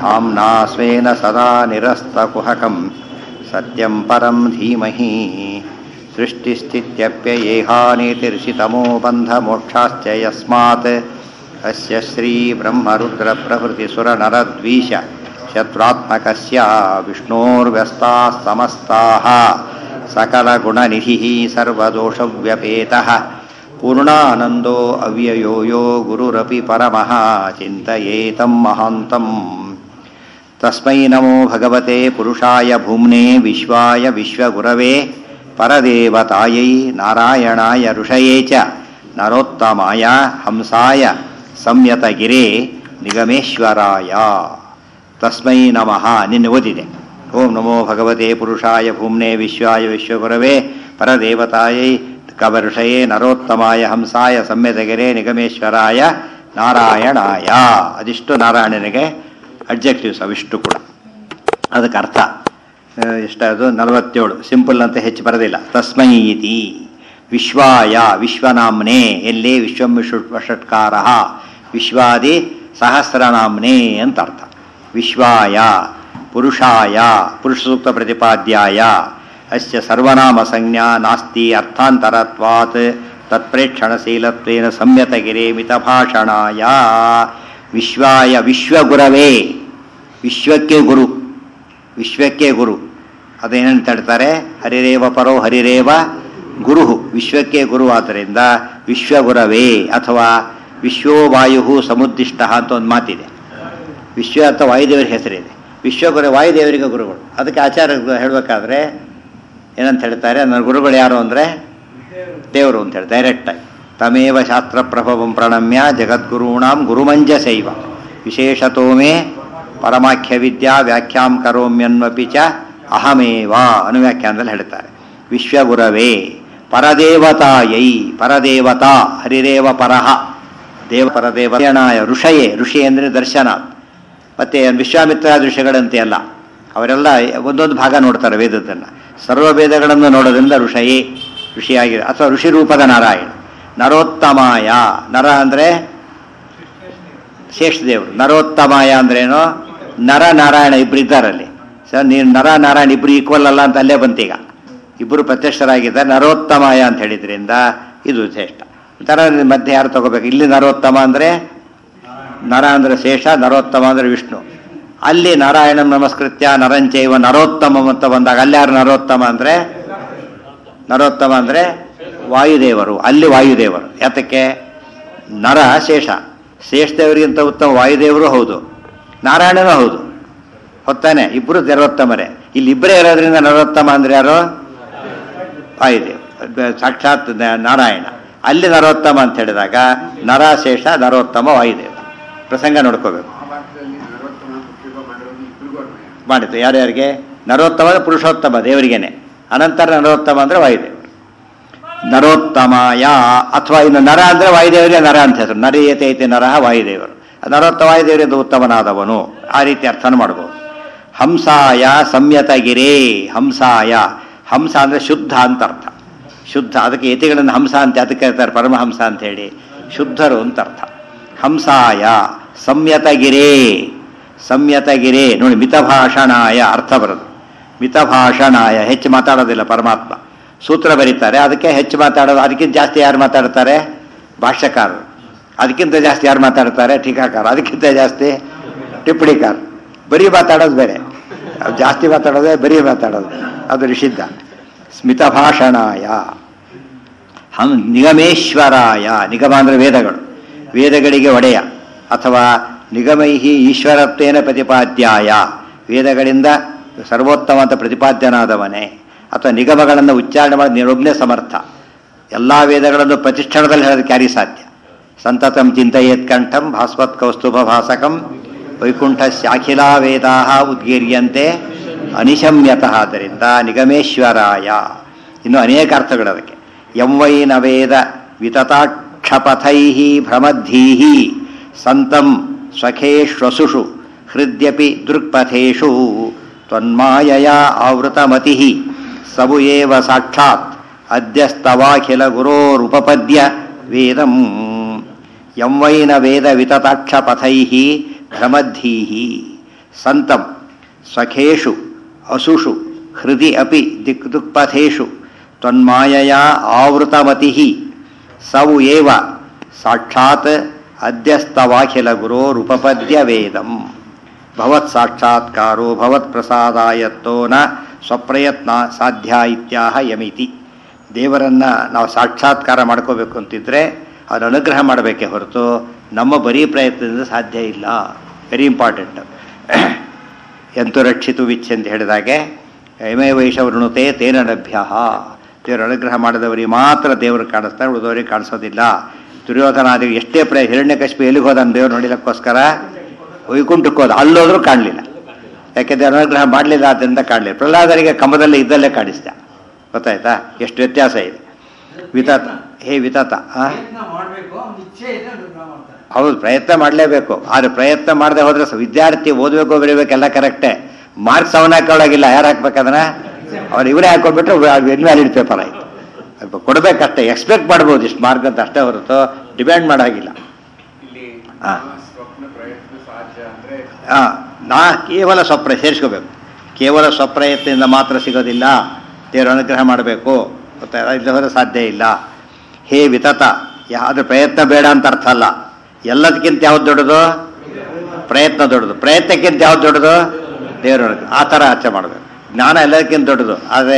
धाम्ना स्वेन सदा निरस्तकुहकं सत्यं परं धीमहि सृष्टिस्थित्यप्ययेहानीतिर्षितमो बन्धमोक्षाश्च यस्मात् अस्य श्रीब्रह्मरुद्रप्रभृतिसुरनरद्वीष शत्रुत्मकस्य विष्णोर्व्यस्ताः समस्ताः सकलगुणनिधिः सर्वदोषव्यपेतः पूर्णानन्दो अव्ययो यो गुरुरपि परमः चिन्तयेतं महान्तम् तस्मै नमो भगवते पुरुषाय भूम्ने विश्वाय विश्वगुरवे परदेवतायै नारायणाय ऋषये च नरोत्तमाय हंसाय ಸಂಯತಗಿರೇ ನಿಗಮೇಶ್ವರಾಯ ತಸ್ಮೈ ನಮಃ ನಿನ್ನೆ ಓದಿದೆ ಓಂ ನಮೋ ಭಗವತೆ ಪುರುಷಾಯ ಭೂಮ್ನೆ ವಿಶ್ವಾಯ ವಿಶ್ವಗುರವೇ ಪರದೇವತಾಯೈ ಕವಋಷಯೇ ನರೋತ್ತಮಾಯ ಹಂಸಾಯ ಸಂಯತಗಿರೇ ನಿಗಮೇಶ್ವರಾಯ ನಾರಾಯಣಾಯ ಅದಿಷ್ಟು ನಾರಾಯಣನಿಗೆ ಅಬ್ಜೆಕ್ಟಿವ್ಸ್ ಅವಿಷ್ಟು ಕೂಡ ಅದಕ್ಕೆ ಅರ್ಥ ಎಷ್ಟದು ನಲವತ್ತೇಳು ಸಿಂಪಲ್ ಅಂತ ಹೆಚ್ಚು ಬರೋದಿಲ್ಲ ತಸ್ಮೈ ಇತಿ ವಿಶ್ವಾಯ ವಿಶ್ವನಾಮ್ನೆ ಎಲ್ಲಿ ವಿಶ್ವಂ ವಿಶ್ವಷಟ್ಕಾರ ವಿಶ್ವಾದಿ ಸಹಸ್ರನಾಮ್ನೆ ಅಂತ ಅರ್ಥ ವಿಶ್ವಾಯ ಪುರುಷಾಯ ಪುರುಷ ಸೂಕ್ತ ಪ್ರತಿಪಾದ್ಯಾಯ ಅಸ್ಯ ಸರ್ವನಾಮ ಸಂಜ್ಞಾ ನಾಸ್ತಿ ಅರ್ಥಾಂತರತ್ವಾತ್ ತತ್ಪ್ರೇಕ್ಷಣಶೀಲತ್ವೇನ ಸಂಯತಗಿರೆ ಮಿತಭಾಷಣಾಯ ವಿಶ್ವಾಯ ವಿಶ್ವಗುರವೇ ವಿಶ್ವಕ್ಕೆ ಗುರು ವಿಶ್ವಕ್ಕೆ ಗುರು ಅದೇನಂತ ಹೇಳ್ತಾರೆ ಹರಿರೇವ ಪರೋ ಹರಿರೇವ ಗುರು ವಿಶ್ವಕ್ಕೆ ಗುರು ಆದ್ದರಿಂದ ವಿಶ್ವಗುರವೇ ಅಥವಾ ವಿಶ್ವವಾಯು ಸಮುದ್ದಿಷ್ಟ ಅಂತ ಒಂದು ಮಾತಿದೆ ವಿಶ್ವ ಅಥವಾ ವಾಯುದೇವರ ಹೆಸರಿದೆ ವಿಶ್ವಗುರು ವಾಯುದೇವರಿಗೆ ಗುರುಗಳು ಅದಕ್ಕೆ ಆಚಾರ ಹೇಳಬೇಕಾದ್ರೆ ಏನಂತ ಹೇಳ್ತಾರೆ ನನ್ನ ಗುರುಗಳು ಯಾರು ಅಂದರೆ ದೇವರು ಅಂತ ಹೇಳಿ ಡೈರೆಕ್ಟಾಗಿ ತಮೇವ ಶಾಸ್ತ್ರ ಪ್ರಭವಂ ಪ್ರಣಮ್ಯ ಜಗದ್ಗುರುಣಾಂ ಗುರುಮಂಜಸೈವ ವಿಶೇಷತೋ ಮೇ ಪರಮಾಖ್ಯ ವಿದ್ಯಾ ವ್ಯಾಖ್ಯಾಂ ಕರೋಮ್ಯನ್ವಪಿ ಚ ಅಹಮೇವ ಅನುವ್ಯಾಖ್ಯಾನದಲ್ಲಿ ಹೇಳ್ತಾರೆ ವಿಶ್ವಗುರವೇ ಪರದೇವತಾಯೈ ಪರದೇವತಾ ಹರಿರೇವ ಪರಹ ದೇವ ಪರದೇವನಾಯ ಋಷಯೇ ಋಷಿ ಅಂದರೆ ದರ್ಶನ ಮತ್ತು ವಿಶ್ವಾಮಿತ್ರ ಋಷಿಗಳಂತೆ ಅಲ್ಲ ಅವರೆಲ್ಲ ಒಂದೊಂದು ಭಾಗ ನೋಡ್ತಾರೆ ವೇದದನ್ನು ಸರ್ವ ವೇದಗಳನ್ನು ನೋಡೋದ್ರಿಂದ ಋಷಯೇ ಋಷಿಯಾಗಿದೆ ಅಥವಾ ಋಷಿ ರೂಪದ ನಾರಾಯಣ ನರೋತ್ತಮಾಯ ನರ ಅಂದರೆ ಶೇಷದೇವರು ನರೋತ್ತಮಾಯ ಅಂದ್ರೇನು ನರ ನಾರಾಯಣ ಇಬ್ಬರು ಇದ್ದಾರಲ್ಲಿ ಸರ್ ನೀನು ನರ ನಾರಾಯಣ ಇಬ್ಬರು ಈಕ್ವಲ್ ಅಲ್ಲ ಅಂತ ಅಲ್ಲೇ ಬಂತೀಗ ಇಬ್ಬರು ಪ್ರತ್ಯಕ್ಷರಾಗಿದ್ದಾರೆ ನರೋತ್ತಮಾಯ ಅಂತ ಹೇಳಿದ್ರಿಂದ ಇದು ಶ್ರೇಷ್ಠ ನರ ಮಧ್ಯೆ ಯಾರು ತಗೋಬೇಕು ಇಲ್ಲಿ ನರೋತ್ತಮ ಅಂದರೆ ನರ ಅಂದರೆ ಶೇಷ ನರೋತ್ತಮ ಅಂದರೆ ವಿಷ್ಣು ಅಲ್ಲಿ ನಾರಾಯಣ ನಮಸ್ಕೃತ್ಯ ನರಂಚೈವ ನರೋತ್ತಮ ಅಂತ ಬಂದಾಗ ಅಲ್ಲಿ ಯಾರು ನರೋತ್ತಮ ಅಂದರೆ ನರೋತ್ತಮ ಅಂದರೆ ವಾಯುದೇವರು ಅಲ್ಲಿ ವಾಯುದೇವರು ಯಾತಕ್ಕೆ ನರ ಶೇಷ ಶೇಷದೇವರಿಗಿಂತ ಉತ್ತಮ ವಾಯುದೇವರು ಹೌದು ನಾರಾಯಣನೂ ಹೌದು ಹೊತ್ತಾನೆ ಇಬ್ಬರು ನರೋತ್ತಮರೇ ಇಲ್ಲಿ ಇಬ್ಬರೇ ಇರೋದ್ರಿಂದ ನರೋತ್ತಮ ಅಂದ್ರೆ ಯಾರು ವಾಯುದೇವ್ ಸಾಕ್ಷಾತ್ ನಾರಾಯಣ ಅಲ್ಲಿ ನರೋತ್ತಮ ಅಂತ ಹೇಳಿದಾಗ ನರಶೇಷ ನರೋತ್ತಮ ವಾಯುದೇವ ಪ್ರಸಂಗ ನೋಡ್ಕೋಬೇಕು ಮಾಡಿತು ಯಾರ್ಯಾರಿಗೆ ನರೋತ್ತಮ ಪುರುಷೋತ್ತಮ ದೇವರಿಗೇನೆ ಅನಂತರ ನರೋತ್ತಮ ಅಂದ್ರೆ ವಾಯುದೇವರು ನರೋತ್ತಮಾಯ ಅಥವಾ ಇನ್ನು ನರ ಅಂದ್ರೆ ವಾಯುದೇವರಿಗೆ ನರ ಅಂತ ಹೆಸರು ನರಿಯತೆ ಐತೆ ನರಹ ವಾಯುದೇವರು ನರೋತ್ತ ವಾಯುದೇವರಿಂದ ಉತ್ತಮನಾದವನು ಆ ರೀತಿ ಅರ್ಥನ ಮಾಡ್ಬೋದು ಹಂಸಾಯ ಸಂಯತಗಿರೇ ಹಂಸಾಯ ಹಂಸ ಅಂದರೆ ಶುದ್ಧ ಅಂತ ಅರ್ಥ ಶುದ್ಧ ಅದಕ್ಕೆ ಯತಿಗಳನ್ನು ಹಂಸ ಅಂತ ಅದಕ್ಕೆ ಹೇಳ್ತಾರೆ ಪರಮಹಂಸ ಅಂತ ಹೇಳಿ ಶುದ್ಧರು ಅಂತ ಅರ್ಥ ಹಂಸಾಯ ಸಂಯತಗಿರೇ ಸಂಯತಗಿರೇ ನೋಡಿ ಮಿತಭಾಷಣಾಯ ಅರ್ಥ ಬರೋದು ಮಿತಭಾಷಣಾಯ ಹೆಚ್ಚು ಮಾತಾಡೋದಿಲ್ಲ ಪರಮಾತ್ಮ ಸೂತ್ರ ಬರೀತಾರೆ ಅದಕ್ಕೆ ಹೆಚ್ಚು ಮಾತಾಡೋದು ಅದಕ್ಕಿಂತ ಜಾಸ್ತಿ ಯಾರು ಮಾತಾಡ್ತಾರೆ ಭಾಷ್ಯಕಾರರು ಅದಕ್ಕಿಂತ ಜಾಸ್ತಿ ಯಾರು ಮಾತಾಡ್ತಾರೆ ಟೀಕಾಕಾರ ಅದಕ್ಕಿಂತ ಜಾಸ್ತಿ ಟಿಪ್ಪಣಿಕಾರ ಬರೀ ಮಾತಾಡೋದು ಬೇರೆ ಜಾಸ್ತಿ ಮಾತಾಡೋದೇ ಬರೀ ಮಾತಾಡೋದು ಅದು ನಿಷಿದ್ಧ ಸ್ಮಿತಭಾಷಣಾಯ ಹಂ ನಿಗಮೇಶ್ವರಾಯ ನಿಗಮ ಅಂದರೆ ವೇದಗಳು ವೇದಗಳಿಗೆ ಒಡೆಯ ಅಥವಾ ನಿಗಮೈಹಿ ಈಶ್ವರತ್ವೇನ ಪ್ರತಿಪಾದ್ಯಾಯ ವೇದಗಳಿಂದ ಸರ್ವೋತ್ತಮ ಅಂತ ಪ್ರತಿಪಾದ್ಯನಾದವನೇ ಅಥವಾ ನಿಗಮಗಳನ್ನು ಉಚ್ಚಾರಣೆ ಮಾಡಿ ನಿರೊಬ್ಬನೇ ಸಮರ್ಥ ಎಲ್ಲ ವೇದಗಳನ್ನು ಪ್ರತಿಷ್ಠಾನದಲ್ಲಿ ಹೇಳೋದಕ್ಕೆ ಯಾರಿಗೆ ಸಾಧ್ಯ ಸಂತತಂ ಚಿಂತೆಯೇತ್ ಕಂಠಂ ಭಾಸ್ವತ್ ಕೌಸ್ತುಭ ಭಾಸಕಂ ವೈಕುಂಠಸ್ಯಾಖಿಲಾ ವೇದಾ ಉದ್ಗೀರ್ಯಂತೆ ಅನಿಶಮ್ಯತಃ ಆದ್ದರಿಂದ ನಿಗಮೇಶ್ವರಾಯ ಇನ್ನು ಅನೇಕ ಅರ್ಥಗಳು ಅದಕ್ಕೆ ಎಂ ವೈ ನ ವೇದ ವಿತತಾಕ್ಷಪಥೈ ಭ್ರಮದ್ಧೀ ಸಂತಂ ಸ್ವಖೇಶ್ವಸುಷು ಹೃದ್ಯಪಿ ದೃಕ್ಪಥೇಷು ತ್ವನ್ಮಾಯಯ ಆವೃತಮತಿ ಸಬು ಏವ ಸಾಕ್ಷಾತ್ ಅದ್ಯಸ್ತವಾಖಿಲ ಗುರೋರುಪಪದ್ಯ ವೇದಂ ಯಂ ವೈನ ವೇದ ವಿತತಾಕ್ಷಪಥೈ ಭ್ರಮದ್ಧೀ ಸಂತಂ ಸಖೇಷು ಅಸುಷು ಹೃದಿ ಅಪಿ ದಿಕ್ ದುಕ್ಪಥೇಷು ತ್ವನ್ಮಾಯಯ ಆವೃತಮತಿ ಸವು ಏವ ಸಾಕ್ಷಾತ್ ಅಧ್ಯಸ್ತವಾಖಿಲ ಗುರೋರುಪಪದ್ಯ ವೇದಂ ಭವತ್ ಸಾಕ್ಷಾತ್ಕಾರೋ ಭವತ್ ಪ್ರಸಾದಾಯತ್ತೋ ನ ಸ್ವಪ್ರಯತ್ನ ಸಾಧ್ಯ ಇತ್ಯಾಹ ಯಮಿತಿ ದೇವರನ್ನು ನಾವು ಸಾಕ್ಷಾತ್ಕಾರ ಮಾಡ್ಕೋಬೇಕು ಅಂತಿದ್ರೆ ಅವ್ರ ಅನುಗ್ರಹ ಮಾಡಬೇಕೇ ಹೊರತು ನಮ್ಮ ಬರೀ ಪ್ರಯತ್ನದಿಂದ ಸಾಧ್ಯ ಇಲ್ಲ ವೆರಿ ಇಂಪಾರ್ಟೆಂಟ್ ಎಂತು ರಕ್ಷಿತು ವಿಚ್ ಅಂತ ಹೇಳಿದಾಗೆ ಯಮೇ ವೈಷವೃಣುತೆ ತೇನ ಲಭ್ಯ ದೇವರ ಅನುಗ್ರಹ ಮಾಡಿದವರಿಗೆ ಮಾತ್ರ ದೇವರು ಕಾಣಿಸ್ತಾರೆ ಉಳಿದವರಿಗೆ ಕಾಣಿಸೋದಿಲ್ಲ ದುರ್ಯೋಧನಾದಿ ಎಷ್ಟೇ ಪ್ರಯ ಹಿರಣ್ಯಕಶ್ಮಿ ಎಲ್ಲಿಗೆ ಹೋದ ದೇವ್ರು ನೋಡಿಲಕ್ಕೋಸ್ಕರ ವೈಕುಂಠಕ್ಕೆ ಹೋದ ಅಲ್ಲೋದ್ರೂ ಕಾಣಲಿಲ್ಲ ಯಾಕೆಂದ್ರೆ ಅನುಗ್ರಹ ಮಾಡಲಿಲ್ಲ ಆದ್ದರಿಂದ ಕಾಣಲಿಲ್ಲ ಪ್ರಹ್ಲಾದರಿಗೆ ಕಂಬದಲ್ಲಿ ಇದ್ದಲ್ಲೇ ಕಾಣಿಸ್ದ ಗೊತ್ತಾಯ್ತಾ ಎಷ್ಟು ವ್ಯತ್ಯಾಸ ಇದೆ ವಿತತ ಹೇ ವಿತತ ಆ? ಪ್ರಯತ್ನ ಮಾಡಬೇಕು ಅವ್ನ ಇಚ್ಛೆ ಇದೆ ಅನುಗ್ರಹ ಮಾಡ್ತಾರೆ ಹೌದು ಪ್ರಯತ್ನ ಮಾಡಲೇಬೇಕು ಆದರೆ ಪ್ರಯತ್ನ ಮಾಡದೆ ಹೋದ್ರೆ ಸ- ವಿದ್ಯಾರ್ಥಿ ಓದಬೇಕು ಬರೀಬೇಕೆಲ್ಲ ಕರೆಕ್ಟೇ ಮಾರ್ಕ್ಸ್ ಅವನ ಹಾಕೊಳ್ಳೋಗಿಲ್ಲ ಯಾರು ಹಾಕ್ಬೇಕದನ್ನ ಅವ್ರು ಇವರೇ ಹಾಕೊಂಡ್ಬಿಟ್ರೆ ಇನ್ವ್ಯಾಲಿಡ್ ಪೇಪರ್ ಆಯಿತು ಸ್ವಲ್ಪ ಕೊಡಬೇಕಷ್ಟೇ ಎಕ್ಸ್ಪೆಕ್ಟ್ ಮಾಡ್ಬೋದು ಇಷ್ಟು ಮಾರ್ಕ್ ಅಂತ ಅಷ್ಟೇ ಹೊರತು ಡಿಮ್ಯಾಂಡ್ ಮಾಡೋಗಿಲ್ಲ ಇಲ್ಲಿ ಹಾ. ಸ್ವಪ್ನ ಪ್ರಯತ್ನ ಸಾಧ್ಯ ಅಂದ್ರೆ ಆ, ನಾ ಕೇವಲ ಸ್ವಪ್ರ ಸೇರಿಸ್ಕೋಬೇಕು ಕೇವಲ ಸ್ವಪ್ರಯತ್ನದಿಂದ ಮಾತ್ರ ಸಿಗೋದಿಲ್ಲ ದೇವರ ಅನುಗ್ರಹ ಮಾಡಬೇಕು ಗೊತ್ತಾಯ್ತಾ ಇಲ್ಲ ಹೋದ್ರೆ ಸಾಧ್ಯ ಇಲ್ಲ ಹೇ ವಿತತ ಯಾವ್ದು ಪ್ರಯತ್ನ ಬೇಡ ಅಂತ ಅರ್ಥ ಅಲ್ಲ ಎಲ್ಲದಕ್ಕಿಂತ ಯಾವ್ದು ದೊಡ್ಡದು ಪ್ರಯತ್ನ ದೊಡ್ಡದು ಪ್ರಯತ್ನಕ್ಕಿಂತ ಯಾವ್ದು ದೊಡ್ಡದು ದೇವರ ಅನುಗ್ರಹ. ಆ ಥರ ಆಚೆ ಮಾಡಬೇಕು ಜ್ಞಾನ ಎಲ್ಲದಕ್ಕಿಂತ ದೊಡ್ಡದು ಆದರೆ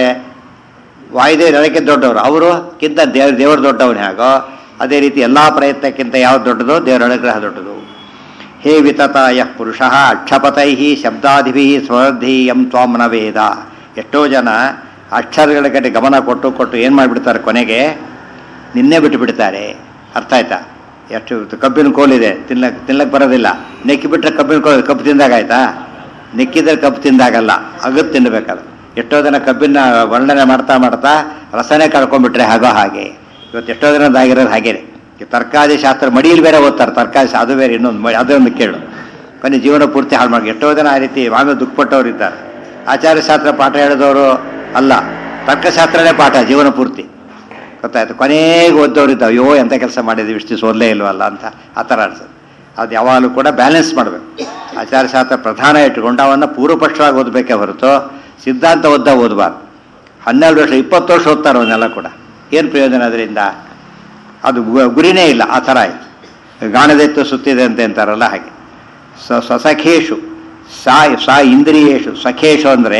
ವಾಯುದೇವರು ಎಲ್ಲಕ್ಕಿಂತ ದೊಡ್ಡವರು ಅವರು ಕಿಂತ ದೇವ್ರ ದೇವರು ದೊಡ್ಡವನು ಹೇಗೋ ಅದೇ ರೀತಿ ಎಲ್ಲ ಪ್ರಯತ್ನಕ್ಕಿಂತ ಯಾವ್ದು ದೊಡ್ಡದು ದೇವರ ಅನುಗ್ರಹ ದೊಡ್ಡದು ಹೇ ವಿತತ ಯಃ ಪುರುಷ ಅಕ್ಷಪತೈ ಶಬ್ದಾದಿಭಿ ಸ್ವರ್ಧೀಯಂ ತ್ವಾಂ ನ ವೇದ ಎಷ್ಟೋ ಜನ ಅಕ್ಷರಗಳ ಕಡೆ ಗಮನ ಕೊಟ್ಟು ಕೊಟ್ಟು ಏನು ಮಾಡಿಬಿಡ್ತಾರೆ ಕೊನೆಗೆ ನಿನ್ನೆ ಬಿಟ್ಟು ಬಿಡ್ತಾರೆ ಅರ್ಥ ಆಯ್ತಾ ಎಷ್ಟು ಕಬ್ಬಿನ ಕೋಲಿದೆ ತಿನ್ಲಕ್ ತಿನ್ಲಕ್ಕೆ ಬರೋದಿಲ್ಲ ನೆಕ್ಕಿ ಬಿಟ್ಟರೆ ಕಬ್ಬಿನ ಕೋಲು ಕಬ್ಬು ತಿಂದಾಗಾಯ್ತಾ ನೆಕ್ಕಿದ್ರೆ ಕಬ್ಬು ತಿಂದಾಗಲ್ಲ ಅಗದ್ ತಿನ್ನಬೇಕದು ಎಷ್ಟೋ ಜನ ಕಬ್ಬಿನ ವರ್ಣನೆ ಮಾಡ್ತಾ ಮಾಡ್ತಾ ರಸನೆ ಕಳ್ಕೊಂಡ್ಬಿಟ್ರೆ ಹಾಗೋ ಹಾಗೆ ಇವತ್ತು ಎಷ್ಟೋ ದಿನದಾಗಿರೋದು ಹಾಗೇನೆ ಈ ತರಕಾರಿ ಶಾಸ್ತ್ರ ಮಡಿಯಲ್ಲಿ ಬೇರೆ ಓದ್ತಾರೆ ತರಕಾರಿ ಶಾ- ಅದು ಬೇರೆ ಇನ್ನೊಂದು ಮ- ಅದೊಂದು ಕೇಳು ಕೊನೆ ಜೀವನ ಪೂರ್ತಿ ಹಾಳು ಮಾಡಿ ಎಷ್ಟೋ ಜನ ಆ ರೀತಿ ಆಮೇಲೆ ದುಃಖಪಟ್ಟವ್ರು ಇದ್ದಾರೆ ಆಚಾರ್ಯ ಶಾಸ್ತ್ರ ಪಾಠ ಹೇಳಿದವರು ಅಲ್ಲ ತರ್ಕಶಾಸ್ತ್ರನೇ ಪಾಠ ಜೀವನ ಪೂರ್ತಿ ಗೊತ್ತಾಯ್ತು ಕೊನೆಗೆ ಓದ್ದವ್ರು ಇದ್ದಾವೆ ಅಯ್ಯೋ ಎಂಥ ಕೆಲಸ ಮಾಡಿದ್ವಿ ಇಷ್ಟು ದಿವ್ಸ ಓದಲೇ ಇಲ್ವಲ್ಲ ಅಂತ ಆ ಥರ ಅನ್ಸುತ್ತೆ ಅದು ಯಾವಾಗಲೂ ಕೂಡ ಬ್ಯಾಲೆನ್ಸ್ ಮಾಡಬೇಕು ಆಚಾರಶಾಸ್ತ್ರ ಪ್ರಧಾನ ಇಟ್ಟುಕೊಂಡು ಅವನ್ನು ಪೂರ್ವಪಕ್ಷವಾಗಿ ಓದಬೇಕೇ ಹೊರತು ಸಿದ್ಧಾಂತ ಓದ್ದ ಓದಬಾರ್ದು ಹನ್ನೆರಡು ವರ್ಷ ಇಪ್ಪತ್ತು ವರ್ಷ ಓದ್ತಾರೆ ಅವನ್ನೆಲ್ಲ ಕೂಡ ಏನು ಪ್ರಯೋಜನ ಅದರಿಂದ ಅದು ಗು- ಗುರಿನೇ ಇಲ್ಲ ಆ ಥರ ಆಯ್ತು ಗಾಣದೆತ್ತು ಸುತ್ತಿದೆ ಅಂತ ಅಂತಾರಲ್ಲ ಹಾಗೆ ಸ ಸ್ವಸಖೇಶು ಸಾ ಸ ಇಂದ್ರಿಯೇಶು ಸಖೇಶು ಅಂದರೆ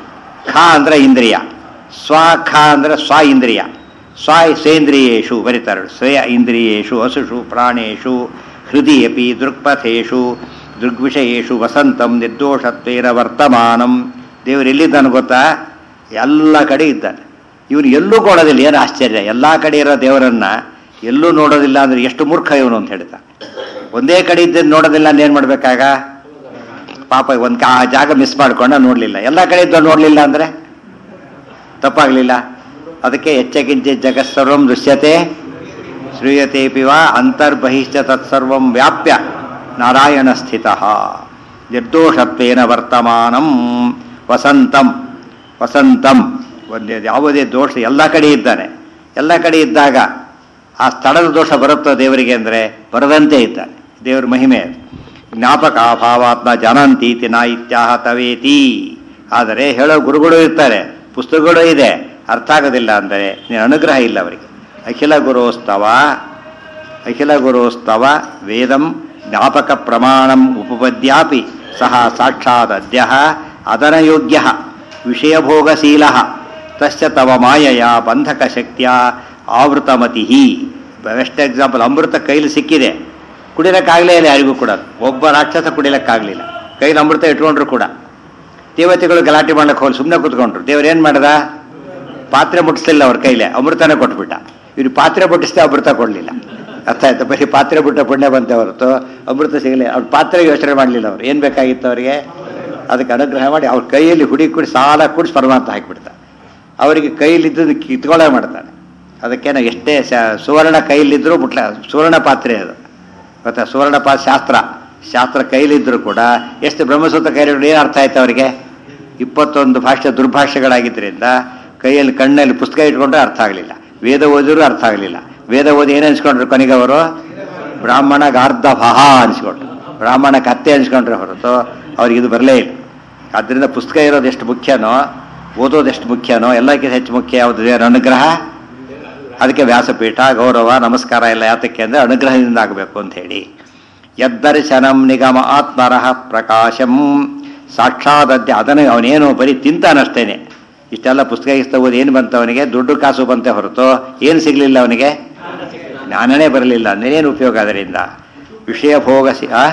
ಖ ಅಂದರೆ ಇಂದ್ರಿಯ ಸ್ವ ಖ ಅಂದರೆ ಸ್ವ ಇಂದ್ರಿಯ ಸ್ವ ಸೇಂದ್ರಿಯೇಶು ಬರೀತಾರೆ ಸ್ವಯ ಇಂದ್ರಿಯೇಶು ಹಸುಷು ಪ್ರಾಣೇಶು ಹೃದಯಪಿ ದೃಕ್ಪಥೇಶು ದೃಗ್ವಿಷಯೇಶು ವಸಂತಂ ನಿರ್ದೋಷತ್ವೇನ ವರ್ತಮಾನಂ ದೇವರು ಎಲ್ಲಿದ್ದಾನೆ ಗೊತ್ತಾ ಎಲ್ಲ ಕಡೆ ಇದ್ದಾನೆ ಇವನು ಎಲ್ಲೂ ಕೊಡೋದಿಲ್ಲ ಏನು ಆಶ್ಚರ್ಯ ಎಲ್ಲ ಕಡೆ ಇರೋ ದೇವರನ್ನ ಎಲ್ಲೂ ನೋಡೋದಿಲ್ಲ ಅಂದ್ರೆ ಎಷ್ಟು ಮೂರ್ಖ ಇವನು ಅಂತ ಹೇಳ್ತಾನೆ ಒಂದೇ ಕಡೆ ಇದ್ದದ್ದು ನೋಡೋದಿಲ್ಲ ಅಂದ್ರೆ ಏನು ಮಾಡ್ಬೇಕಾಗ ಪಾಪ ಒಂದು ಆ ಜಾಗ ಮಿಸ್ ಮಾಡ್ಕೊಂಡ ನೋಡಲಿಲ್ಲ ಎಲ್ಲ ಕಡೆ ಇದ್ದು ನೋಡಲಿಲ್ಲ ಅಂದರೆ ತಪ್ಪಾಗಲಿಲ್ಲ ಅದಕ್ಕೆ ಎಚ್ಚಕಿಂಚ ಜಗತ್ಸರ್ವಂ ದೃಶ್ಯತೆ ಶ್ರೂಯತೆ ಪಿವ ಅಂತರ್ಬಹಿಶ್ಚ ತತ್ಸರ್ವಂ ವ್ಯಾಪ್ಯ ನಾರಾಯಣ ಸ್ಥಿತ ನಿರ್ದೋಷತ್ವೇನ ವರ್ತಮಾನಂ ವಸಂತಂ ವಸಂತಂ ಒಂದೇ ಯಾವುದೇ ದೋಷ ಎಲ್ಲ ಕಡೆ ಇದ್ದಾನೆ ಎಲ್ಲ ಕಡೆ ಇದ್ದಾಗ ಆ ಸ್ಥಳದ ದೋಷ ಬರುತ್ತೋ ದೇವರಿಗೆ ಅಂದರೆ ಬರದಂತೆ ಇದ್ದಾನೆ ದೇವರ ಮಹಿಮೆ ಅದು ಜ್ಞಾಪಕ ಭಾವಾತ್ಮ ಜನಂತೀತಿ ನಾ ಇತ್ಯಾಹ ತವೇತಿ ಆದರೆ ಹೇಳೋ ಗುರುಗಳು ಇರ್ತಾರೆ ಪುಸ್ತಕಗಳು ಇದೆ ಅರ್ಥ ಆಗೋದಿಲ್ಲ ಅಂದರೆ ನೀನು ಅನುಗ್ರಹ ಇಲ್ಲ ಅವರಿಗೆ ಅಖಿಲ ಗುರೋಸ್ತವ ಅಖಿಲ ಗುರೋಸ್ತವ ವೇದಂ ಜ್ಞಾಪಕ ಪ್ರಮಾಣಂ ಉಪಪದ್ಯಾಪಿ ಸಹ ಸಾಕ್ಷಾತ್ ಅದ್ಯ ಅದನಯೋಗ್ಯ ವಿಷಯಭೋಗಶೀಲ ತಸ್ಯ ತವ ಮಾಯಯ ಬಂಧಕ ಶಕ್ತಿಯ ಆವೃತಮತಿ ಬೆಸ್ಟ್ ಎಕ್ಸಾಂಪಲ್ ಅಮೃತ ಕೈಲಿ ಸಿಕ್ಕಿದೆ ಕುಡಿಯೋಕ್ಕಾಗಲೇ ಇಲ್ಲ ಯಾರಿಗೂ ಕೂಡ ಒಬ್ಬ ರಾಕ್ಷಸ ಕುಡಿಯೋಕ್ಕಾಗಲಿಲ್ಲ ಕೈಲಿ ಅಮೃತ ಇಟ್ಕೊಂಡ್ರು ಕೂಡ ದೇವತೆಗಳು ಗಲಾಟೆ ಮಾಡಕ್ಕೆ ಹೋಗಿ ಸುಮ್ಮನೆ ಕೂತ್ಕೊಂಡ್ರು ದೇವ್ರು ಏನು ಮಾಡ್ದ ಪಾತ್ರೆ ಮುಟ್ಟಿಸ್ಲಿಲ್ಲ ಅವ್ರ ಕೈಲೇ ಅಮೃತನೇ ಕೊಟ್ಬಿಟ್ಟ ಇವ್ರು ಪಾತ್ರೆ ಮುಟ್ಟಿಸ್ದೆ ಅಮೃತ ಕೊಡಲಿಲ್ಲ ಅರ್ಥ ಆಯ್ತು ಬರೀ ಪಾತ್ರೆ ಬಿಟ್ಟ ಪುಣ್ಯ ಬಂತೆ ಹೊರತು ಅಮೃತ ಸಿಗಲಿ ಅವ್ರ ಪಾತ್ರೆಗೆ ಯೋಚನೆ ಮಾಡಲಿಲ್ಲ ಅವ್ರು ಏನು ಬೇಕಾಗಿತ್ತು ಅವರಿಗೆ ಅದಕ್ಕೆ ಅನುಗ್ರಹ ಮಾಡಿ ಅವ್ರ ಕೈಯಲ್ಲಿ ಹುಡಿ ಕುಡಿ ಸಾಲ ಕುಡಿಸಿ ಪರಮಾತ್ಮ ಹಾಕಿಬಿಡ್ತ ಅವರಿಗೆ ಕೈಲಿದ್ದು ಕಿತ್ಕೊಳ್ಳೇ ಮಾಡ್ತಾನೆ ಅದಕ್ಕೇನೋ ಎಷ್ಟೇ ಸ- ಸುವರ್ಣ ಕೈಲಿದ್ದರೂ ಮುಟ್ಲ ಸುವರ್ಣ ಪಾತ್ರೆ ಅದು ಗೊತ್ತಾ ಸುವರ್ಣ ಪಾ ಶಾಸ್ತ್ರ ಶಾಸ್ತ್ರ ಕೈಲಿದ್ದರೂ ಕೂಡ ಎಷ್ಟು ಬ್ರಹ್ಮಸೂತ್ರ ಕೈಲಿ ಏನು ಅರ್ಥ ಆಯ್ತು ಅವರಿಗೆ ಇಪ್ಪತ್ತೊಂದು ಭಾಷೆ ದುರ್ಭಾಷೆಗಳಾಗಿದ್ದರಿಂದ ಕೈಯಲ್ಲಿ ಕಣ್ಣಲ್ಲಿ ಪುಸ್ತಕ ಇಟ್ಕೊಂಡ್ರೆ ಅರ್ಥ ಆಗಲಿಲ್ಲ ವೇದ ಓದಿದ್ರು ಅರ್ಥ ಆಗಲಿಲ್ಲ ವೇದ ಓದಿ ಏನು ಅನ್ಸ್ಕೊಂಡ್ರು ಕೊನೆಗೆ ಅವರು ಬ್ರಾಹ್ಮಣ ಗಾರ್ಧ ಭಹ ಅನ್ಸ್ಕೊಂಡ್ರು ಬ್ರಾಹ್ಮಣ ಕತ್ತೆ ಅನ್ಸ್ಕೊಂಡ್ರೆ ಹೊರತು ಅವ್ರಿಗೆ ಇದು ಬರಲೇ ಇಲ್ಲ ಆದ್ದರಿಂದ ಪುಸ್ತಕ ಇರೋದು ಎಷ್ಟು ಮುಖ್ಯನೋ ಓದೋದು ಎಷ್ಟು ಮುಖ್ಯನೋ ಎಲ್ಲಕ್ಕಿಂತ ಹೆಚ್ಚು ಮುಖ್ಯ ಯಾವುದು ದೇವರ ಅನುಗ್ರಹ ಅದಕ್ಕೆ ವ್ಯಾಸಪೀಠ ಗೌರವ ನಮಸ್ಕಾರ ಎಲ್ಲ ಯಾತಕ್ಕೆ ಅಂದರೆ ಅನುಗ್ರಹದಿಂದ ಆಗಬೇಕು ಅಂತ ಹೇಳಿ ಯದ್ದರ್ಶನಂ ನಿಗಮ ಆತ್ಮರಃ ಪ್ರಕಾಶಂ ಸಾಕ್ಷಾದದ್ಯ ಅದನ್ನು ಅವನೇನು ಬರೀ ತಿಂತಾನಷ್ಟೇನೆ ಇಷ್ಟೆಲ್ಲ ಪುಸ್ತಕ ಗಿಸ್ತಕ ಓದಿ ಏನು ಬಂತು ಅವನಿಗೆ ದುಡ್ಡು ಕಾಸು ಬಂತೆ ಹೊರತು ಏನು ಸಿಗಲಿಲ್ಲ ಅವನಿಗೆ ಜ್ಞಾನನೇ ಬರಲಿಲ್ಲ ಅಂದೇನು ಉಪಯೋಗ ಅದರಿಂದ ವಿಷಯ ಭೋಗ ಸಿ ಆ?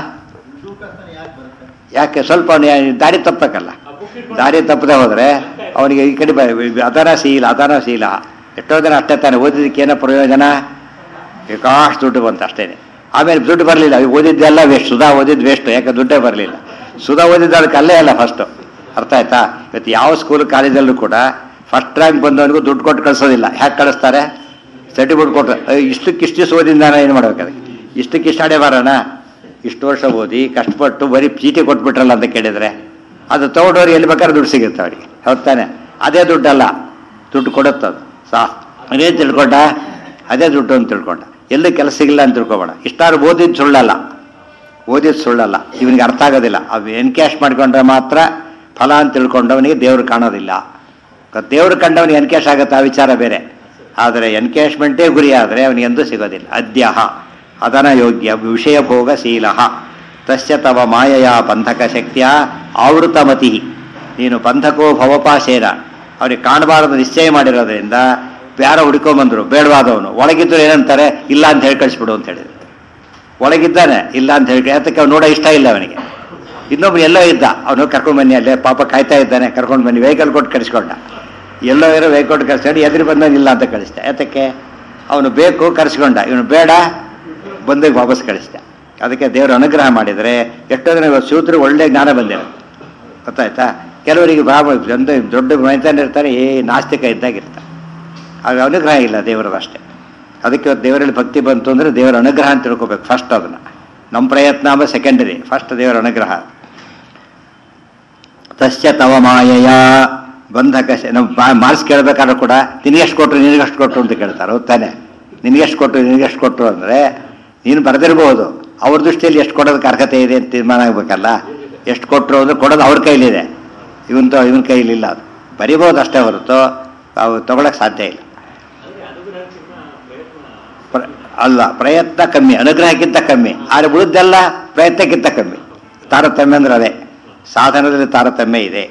ಯಾಕೆ ಸ್ವಲ್ಪ ಅವನು ದಾರಿ ತಪ್ಪಬೇಕಲ್ಲ ದಾರಿ ತಪ್ಪದೆ ಹೋದರೆ ಅವನಿಗೆ ಈ ಕಡೆ ಬ- ಅದರ ಶೀಲ ಅದರ ಶೀಲ ಎಷ್ಟೋ ಜನ ಅಷ್ಟೇ ತಾನೆ ಓದಿದ್ದಕ್ಕೆ ಏನೋ ಪ್ರಯೋಜನ ಬೇಕಾಷ್ಟು ದುಡ್ಡು ಬಂತು ಅಷ್ಟೇನೆ ಆಮೇಲೆ ದುಡ್ಡು ಬರಲಿಲ್ಲ ಓದಿದ್ದೆಲ್ಲ ವೇಸ್ಟ್ ಸುಧಾ ಓದಿದ್ದು ವೇಸ್ಟ್ ಯಾಕೆ ದುಡ್ಡೇ ಬರಲಿಲ್ಲ ಸುಧಾ ಓದಿದ್ದು ಅದಕ್ಕೆ ಅಲ್ಲೇ ಅಲ್ಲ ಫಸ್ಟು ಅರ್ಥ ಆಯ್ತಾ ಇವತ್ತು ಯಾವ ಸ್ಕೂಲ್ ಕಾಲೇಜಲ್ಲೂ ಕೂಡ ಫಸ್ಟ್ ರ್ಯಾಂಕ್ ಬಂದವನಿಗೂ ದುಡ್ಡು ಕೊಟ್ಟು ಕಳಿಸೋದಿಲ್ಲ ಹ್ಯಾಕೆ ಕಳಿಸ್ತಾರೆ ಸರ್ಟಿಫಿಕೇಟ್ ಕೊಟ್ಟು ಅಯ್ಯೋ, ಇಷ್ಟಕ್ಕಿಷ್ಟು ದಿವಸ ಓದಿದ್ದ ನಾನು ಏನು ಮಾಡ್ಬೇಕು ಅದಕ್ಕೆ ಇಷ್ಟಕ್ಕಿಷ್ಟು ಹಣೆ ಬರೋಣ ಇಷ್ಟು ವರ್ಷ ಓದಿ ಕಷ್ಟಪಟ್ಟು ಬರೀ ಚೀಟಿ ಕೊಟ್ಬಿಟ್ರಲ್ಲ ಅಂತ ಕೇಳಿದರೆ ಅದು ತಗೊಂಡವ್ರು ಎಲ್ಲಿ ಬೇಕಾದ್ರೆ ದುಡ್ಡು ಸಿಗುತ್ತೆ ಅವರಿಗೆ ಹೌದ್ ತಾನೆ ಅದೇ ದುಡ್ಡಲ್ಲ ದುಡ್ಡು ಕೊಡುತ್ತದು ಸಾ ಅದೇ ತಿಳ್ಕೊಂಡ ಅದೇ ದುಡ್ಡು ಅಂತ ತಿಳ್ಕೊಂಡ ಎಲ್ಲೂ ಕೆಲಸ ಸಿಗಲ್ಲ ಅಂತ ತಿಳ್ಕೊಬೇಡ ಇಷ್ಟಾರು ಓದಿದ್ದು ಸುಳ್ಳಲ್ಲ ಓದಿದ್ದು ಸುಳ್ಳಲ್ಲ ಇವನಿಗೆ ಅರ್ಥ ಆಗೋದಿಲ್ಲ ಅವು ಎನ್ಕ್ಯಾಶ್ ಮಾಡ್ಕೊಂಡ್ರೆ ಮಾತ್ರ ಫಲ ಅಂತ ತಿಳ್ಕೊಂಡವನಿಗೆ ದೇವ್ರು ಕಾಣೋದಿಲ್ಲ ದೇವ್ರು ಕಂಡವನಿಗೆ ಎನ್ಕ್ಯಾಶ್ ಆಗುತ್ತೆ ಆ ವಿಚಾರ ಬೇರೆ ಆದರೆ ಎನ್ಕ್ಯಾಶ್ಮೆಂಟೇ ಗುರಿ ಆದರೆ ಅವನಿಗೆ ಎಂದೂ ಸಿಗೋದಿಲ್ಲ ಅದ್ಯಹ ಅದನ ಯೋಗ್ಯ ವಿಷಯ ಭೋಗ ಶೀಲ ತಸ್ಯ ತವ ಮಾಯೆಯ ಬಂಧಕ ಶಕ್ತಿಯ ಆವೃತಮತಿ ನೀನು ಬಂಧಕೋ ಭವಪಾಶೇನ ಅವ್ರಿಗೆ ಕಾಣಬಾರದು ನಿಶ್ಚಯ ಮಾಡಿರೋದ್ರಿಂದ ಯಾರೋ ಹುಡ್ಕೊಂಬಂದ್ರು ಬೇಡವಾದವನು ಒಳಗಿದ್ರು ಏನಂತಾರೆ ಇಲ್ಲ ಅಂತ ಹೇಳಿ ಕಳಿಸ್ಬಿಡು ಅಂತ ಹೇಳಿದ್ರು ಒಳಗಿದ್ದಾನೆ ಇಲ್ಲ ಅಂತ ಹೇಳಿ ಅದಕ್ಕೆ ಅವ್ನು ನೋಡೋ ಇಷ್ಟ ಇಲ್ಲ ಅವನಿಗೆ ಇನ್ನೊಬ್ರು ಎಲ್ಲೋ ಇದ್ದ ಅವನು ಕರ್ಕೊಂಡು ಬನ್ನಿ ಅಲ್ಲೇ ಪಾಪ ಕಾಯ್ತಾ ಇದ್ದಾನೆ ಕರ್ಕೊಂಡು ಬನ್ನಿ ವೆಹಿಕಲ್ ಕೊಟ್ಟು ಕಳಿಸ್ಕೊಂಡ ಎಲ್ಲೋ ಇರೋ ವೆಹಿಕಲ್ ಕೊಟ್ಟು ಕಳಿಸ್ಕೊಂಡು ಎದುರು ಬಂದಾಗ ಇಲ್ಲ ಅಂತ ಕಳಿಸ್ದೆ ಯಾತಕ್ಕೆ ಅವನು ಬೇಕು ಕರೆಸ್ಕೊಂಡ ಇವನು ಬೇಡ ಬಂದಾಗ ವಾಪಸ್ ಕಳಿಸ್ದೆ ಅದಕ್ಕೆ ದೇವರು ಅನುಗ್ರಹ ಮಾಡಿದರೆ ಎಷ್ಟೋ ಜನ ಇವತ್ತು ಸೂತ್ರ ಒಳ್ಳೆ ಜ್ಞಾನ ಬಂದಿರೋದು ಗೊತ್ತಾಯ್ತಾ ಕೆಲವರಿಗೆ ಬಾ ಒಂದು ದೊಡ್ಡ ಮೈತಾನ ಇರ್ತಾರೆ ಏ ನಾಸ್ತಿಕ ಇದ್ದಾಗಿರ್ತಾರೆ ಆಗ ಅನುಗ್ರಹ ಇಲ್ಲ ದೇವರದ್ದು ಅಷ್ಟೇ ಅದಕ್ಕೆ ಇವತ್ತು ದೇವರಲ್ಲಿ ಭಕ್ತಿ ಬಂತು ಅಂದರೆ ದೇವರ ಅನುಗ್ರಹ ಅಂತ ತಿಳ್ಕೊಬೇಕು ಫಸ್ಟ್ ಅದನ್ನು ನಮ್ಮ ಪ್ರಯತ್ನ ಅಂಬ ಸೆಕೆಂಡರಿ ಫಸ್ಟ್ ದೇವರ ಅನುಗ್ರಹ ತಸ್ಯ ತವ ಮಾಯಯ ಬಂಧಕ ಶ- ನಮ್ಮ ಮಾರ್ಕ್ಸ್ ಕೇಳಬೇಕಾದ್ರೂ ಕೂಡ ನಿನಗೆಷ್ಟು ಕೊಟ್ಟರು ನಿನಗೆಷ್ಟು ಕೊಟ್ಟರು ಅಂತ ಕೇಳ್ತಾರೆ ಹೌದ್ ತಾನೆ ನಿನಗೆಷ್ಟು ಕೊಟ್ಟರು ನಿನಗೆಷ್ಟು ಕೊಟ್ಟರು ಅಂದರೆ ನೀನು ಬರೆದಿರ್ಬೋದು ಅವ್ರ ದೃಷ್ಟಿಯಲ್ಲಿ ಎಷ್ಟು ಕೊಡೋದಕ್ಕೆ ಅರ್ಹತೆ ಇದೆ ಅಂತ ತೀರ್ಮಾನ ಆಗಬೇಕಲ್ಲ ಎಷ್ಟು ಕೊಟ್ಟರು ಅಂದರೆ ಕೊಡೋದು ಅವ್ರ ಕೈಲಿದೆ ಇವನ್ ಇವನ ಕೈಲಿಲ್ಲ ಅದು ಬರಿಬೋದು ಅಷ್ಟೇ ಹೊರತು ಅವು ತಗೊಳಕ್ಕೆ ಸಾಧ್ಯ ಇಲ್ಲ ಪ್ರ- ಅಲ್ಲ ಪ್ರಯತ್ನ ಕಮ್ಮಿ ಅನುಗ್ರಹಕ್ಕಿಂತ ಕಮ್ಮಿ ಆದರೆ ಉಳಿದೆಲ್ಲ ಪ್ರಯತ್ನಕ್ಕಿಂತ ಕಮ್ಮಿ ತಾರತಮ್ಯ ಅಂದ್ರೆ ಅದೇ ಸಾಧನದಲ್ಲಿ ತಾರತಮ್ಯ ಇದೆ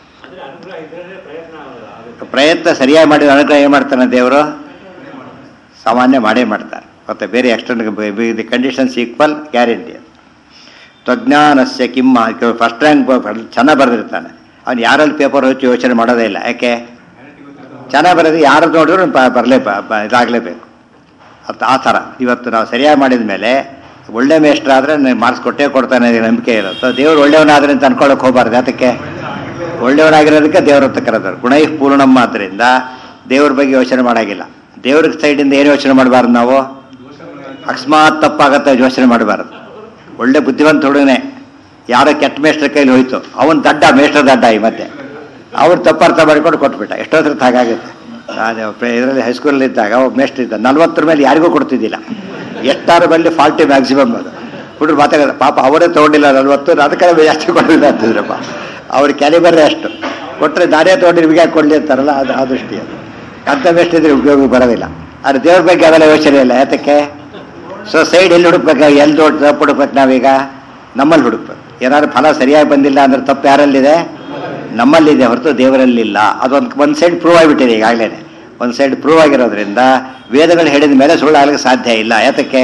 ಪ್ರಯತ್ನ ಸರಿಯಾಗಿ ಮಾಡಿದ ಅನುಗ್ರಹ ಏನು ಮಾಡ್ತಾನೆ ದೇವರು ಸಾಮಾನ್ಯ ಮಾಡೇ ಮಾಡ್ತಾರೆ ಮತ್ತೆ ಬೇರೆ extern the conditions equal guarantee ತಜ್ಞಾನಸ್ಯ ಕಿಮ್ಮ ಫಸ್ಟ್ ರ್ಯಾಂಕ್ ಚೆನ್ನಾಗಿ ಬರೆದಿರ್ತಾನೆ ಅವ್ನು ಯಾರಲ್ಲಿ ಪೇಪರ್ ಹಚ್ಚಿ ಯೋಚನೆ ಮಾಡೋದೇ ಇಲ್ಲ ಯಾಕೆ ಚೆನ್ನಾಗಿ ಬರೋದು ಯಾರು ನೋಡಿದ್ರು ಬರಲೇ ಇದಾಗಲೇಬೇಕು ಅದು ಆ ಥರ ಇವತ್ತು ನಾವು ಸರಿಯಾಗಿ ಮಾಡಿದ ಮೇಲೆ ಒಳ್ಳೆ ಮೇಷ್ಟ್ರ ಆದರೆ ಮಾರ್ಕ್ಸ್ ಕೊಟ್ಟೇ ಕೊಡ್ತಾನೆ ಅನ್ನೋ ನಂಬಿಕೆ ಇರುತ್ತೆ ದೇವ್ರು ಒಳ್ಳೆಯವನಾದ್ರೆ ಅಂತ ಅನ್ಕೊಳಕ್ಕೆ ಹೋಗಬಾರ್ದು ಅದಕ್ಕೆ ಒಳ್ಳೆಯವನಾಗಿರೋದಕ್ಕೆ ದೇವ್ರ ಹತ್ರ ಕರೆದರು ಗುಣೈ ಪೂರ್ಣಮ್ಮ ಆದ್ದರಿಂದ ದೇವ್ರ ಬಗ್ಗೆ ಯೋಚನೆ ಮಾಡಾಗಿಲ್ಲ ದೇವ್ರ ಸೈಡಿಂದ ಏನು ಯೋಚನೆ ಮಾಡಬಾರ್ದು ನಾವು ಅಕಸ್ಮಾತ್ ತಪ್ಪಾಗತ್ತೆ ಯೋಚನೆ ಮಾಡಬಾರ್ದು ಒಳ್ಳೆ ಬುದ್ಧಿವಂತ ಹುಡುಗನೆ ಯಾರೋ ಕೆಟ್ಟ ಮೇಷ್ಟ್ರ ಕೈಲಿ ಹೋಯ್ತು ಅವನ್ ದಡ್ಡ ಮೇಷ್ಟ್ರ ದಡ್ಡ ಈ ಮತ್ತೆ ಅವ್ರು ತಪ್ಪರ್ಥ ಮಾಡಿಕೊಂಡು ಕೊಟ್ಬಿಟ್ಟ ಎಷ್ಟೋ ಸರ್ತಿ ಹಾಗಾಗುತ್ತೆ ನಾನು ಇದರಲ್ಲಿ ಹೈಸ್ಕೂಲಲ್ಲಿ ಇದ್ದಾಗ ಒಬ್ಬ ಮೇಷ್ಟ್ರ ಇದ್ದ ನಲ್ವತ್ತರ ಮೇಲೆ ಯಾರಿಗೂ ಕೊಡ್ತಿದ್ದಿಲ್ಲ ಎಷ್ಟಾರು ಬಲ್ಲಿ ಫಾಲ್ಟಿ ಮ್ಯಾಕ್ಸಿಮಮ್ ಅದು ಹುಡುಗರು ಮಾತಾಡೋದು ಪಾಪ ಅವರೇ ತೊಗೊಂಡಿಲ್ಲ ನಲ್ವತ್ತು ಅದಕ್ಕೆ ಜಾಸ್ತಿ ಕೊಡಲಿಲ್ಲ ಅಂತಿದ್ರಪ್ಪ ಅವ್ರ ಕ್ಯಾಲಿಬರೇ ಅಷ್ಟು ಕೊಟ್ಟರೆ ನಾನೇ ತೊಗೊಂಡು ನಿಮಗೆ ಯಾಕೆ ಕೊಡಲಿ ಅಂತಾರಲ್ಲ ಅದು ಆ ದೃಷ್ಟಿ ಅದು ಅಂತ ಮೇಷ್ಟ್ರಿದ್ರೆ ಉಪಯೋಗ ಬರೋದಿಲ್ಲ ಆದರೆ ದೇವ್ರ ಬಗ್ಗೆ ಅವೆಲ್ಲ ಯೋಚನೆ ಇಲ್ಲ ಯಾತಕ್ಕೆ ಸೊ ಸೈಡ್ ಎಲ್ಲಿ ಹುಡುಕ್ಬೇಕು ಎಲ್ಲಿ ದೊಡ್ಡ ತಪ್ಪು ಹುಡುಕ್ಬೇಕು ನಾವೀಗ ನಮ್ಮಲ್ಲಿ ಹುಡುಕ್ಬೇಕು ಏನಾದ್ರು ಫಲ ಸರಿಯಾಗಿ ಬಂದಿಲ್ಲ ಅಂದ್ರೆ ತಪ್ಪು ಯಾರಲ್ಲಿದೆ ನಮ್ಮಲ್ಲಿದೆ ಹೊರತು ದೇವರಲ್ಲಿಲ್ಲ ಅದೊಂದು ಒಂದು ಸೈಡ್ ಪ್ರೂವ್ ಆಗಿಬಿಟ್ಟಿದೆ ಈಗಾಗಲೇ ಒಂದು ಸೈಡ್ ಪ್ರೂವ್ ಆಗಿರೋದ್ರಿಂದ ವೇದಗಳು ಹೇಳಿದ ಮೇಲೆ ಸುಳ್ಳು ಆಗ್ಲಿಕ್ಕೆ ಸಾಧ್ಯ ಇಲ್ಲ ಯಾತಕ್ಕೆ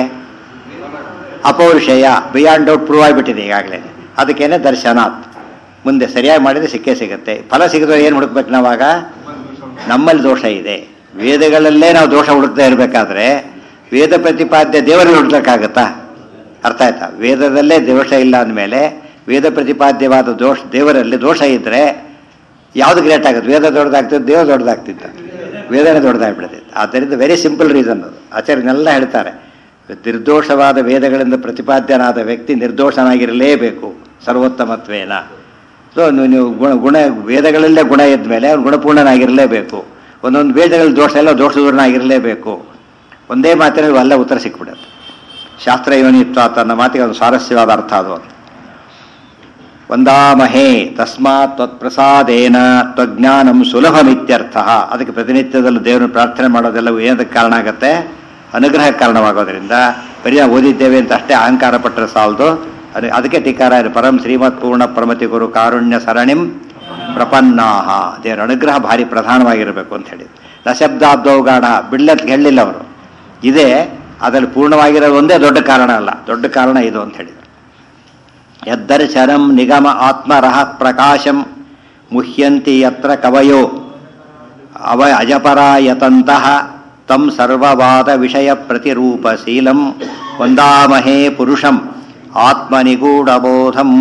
ಅಪೌರುಷೇಯ ಬಿಯಾಂಡ್ ಔಟ್ ಪ್ರೂವ್ ಆಗಿಬಿಟ್ಟಿದೆ ಈಗಾಗಲೇ ಅದಕ್ಕೇನೆ ದರ್ಶನಾತ್ ಮುಂದೆ ಸರಿಯಾಗಿ ಮಾಡಿದ್ರೆ ಸಿಕ್ಕೇ ಸಿಗುತ್ತೆ ಫಲ ಸಿಗದ್ರೆ ಏನು ಹುಡುಕ್ಬೇಕು ನಾವಾಗ ನಮ್ಮಲ್ಲಿ ದೋಷ ಇದೆ ವೇದಗಳಲ್ಲೇ ನಾವು ದೋಷ ಹುಡುಕ್ತಾ ಇರಬೇಕಾದ್ರೆ ವೇದ ಪ್ರತಿಪಾದ್ಯ ದೇವರಲ್ಲಿ ಹುಡುಕ್ಲಿಕ್ಕಾಗತ್ತಾ ಅರ್ಥ ಆಯ್ತಾ ವೇದದಲ್ಲೇ ದೋಷ ಇಲ್ಲ ಅಂದಮೇಲೆ ವೇದ ಪ್ರತಿಪಾದ್ಯವಾದ ದೋಷ ದೇವರಲ್ಲಿ ದೋಷ ಇದ್ದರೆ ಯಾವುದು ಗ್ರೇಟ್ ಆಗುತ್ತೆ ವೇದ ದೊಡ್ಡದಾಗ್ತಿತ್ತು ದೇವ ದೊಡ್ಡದಾಗ್ತಿತ್ತ ವೇದನೆ ದೊಡ್ಡದಾಗ್ಬಿಡ್ತಿತ್ತು ಆದ್ದರಿಂದ ವೆರಿ ಸಿಂಪಲ್ ರೀಸನ್ ಅದು ಆಚಾರ್ಯನೆಲ್ಲ ಹೇಳ್ತಾರೆ ನಿರ್ದೋಷವಾದ ವೇದಗಳಿಂದ ಪ್ರತಿಪಾದ್ಯನಾದ ವ್ಯಕ್ತಿ ನಿರ್ದೋಷನಾಗಿರಲೇಬೇಕು ಸರ್ವೋತ್ತಮತ್ವೇನ ಸೊ ನೀವು ಗುಣ ಗುಣ ವೇದಗಳಲ್ಲೇ ಗುಣ ಇದ್ದ ಮೇಲೆ ಅವ್ನು ಗುಣಪೂರ್ಣನಾಗಿರಲೇಬೇಕು ಒಂದೊಂದು ವೇದಗಳಲ್ಲಿ ದೋಷ ಎಲ್ಲ ದೋಷದೂರನಾಗಿರಲೇಬೇಕು ಒಂದೇ ಮಾತಿನಲ್ಲಿ ಅಲ್ಲ ಉತ್ತರ ಸಿಕ್ಬಿಡುತ್ತೆ ಶಾಸ್ತ್ರ ಯೋನಿತ್ವ ತನ್ನ ಮಾತಿಗೆ ಒಂದು ಸ್ವಾರಸ್ಯವಾದ ಅರ್ಥ ಅದು ವಂದಾಮಹೇ ತಸ್ಮಾತ್ ತ್ವತ್ಪ್ರಸಾದೇನ ತ್ವಜ್ಞಾನಂ ಸುಲಭಮಿತ್ಯರ್ಥ ಅದಕ್ಕೆ ಪ್ರತಿನಿತ್ಯದಲ್ಲೂ ದೇವರನ್ನು ಪ್ರಾರ್ಥನೆ ಮಾಡೋದೆಲ್ಲ ಏನದಕ್ಕೆ ಕಾರಣ ಆಗುತ್ತೆ ಅನುಗ್ರಹ ಕಾರಣವಾಗೋದ್ರಿಂದ ಬರೀ ನಾವು ಓದಿದ್ದೇವೆ ಅಂತ ಅಷ್ಟೇ ಅಹಂಕಾರ ಪಟ್ಟರೆ ಸಾಲದು ಅದು ಅದಕ್ಕೆ ಟೀಕಾರ ಪರಂ ಶ್ರೀಮತ್ ಪೂರ್ಣ ಪ್ರಮತಿ ಗುರು ಕಾರುಣ್ಯ ಸರಣಿಂ ಪ್ರಪನ್ನಾಹ ದೇವರ ಅನುಗ್ರಹ ಭಾರಿ ಪ್ರಧಾನವಾಗಿರಬೇಕು ಅಂತ ಹೇಳಿ ದಶಬ್ದಾಬ್ದೌಗಾಢ ಬಿಡ್ಲತ್ ಹೇಳಿಲ್ಲ ಅವರು ಇದೇ ಅದರಲ್ಲಿ ಪೂರ್ಣವಾಗಿರೋದು ಒಂದೇ ದೊಡ್ಡ ಕಾರಣ ಅಲ್ಲ ದೊಡ್ಡ ಕಾರಣ ಇದು ಅಂತ ಹೇಳಿದರು ಯದ್ದರ್ಶನಂ ನಿಗಮ ಆತ್ಮರಹ ಪ್ರಕಾಶಂ ಮುಹ್ಯಂತಿ ಯತ್ರ ಕವಯೋ ಅವ ಅಜಪರಾಯತಂತಹ ತಂ ಸರ್ವವಾದ ವಿಷಯ ಪ್ರತಿರೂಪಶೀಲಂ ವಂದಾಮಹೇ ಪುರುಷಂ ಆತ್ಮನಿಗೂಢಬೋಧಂ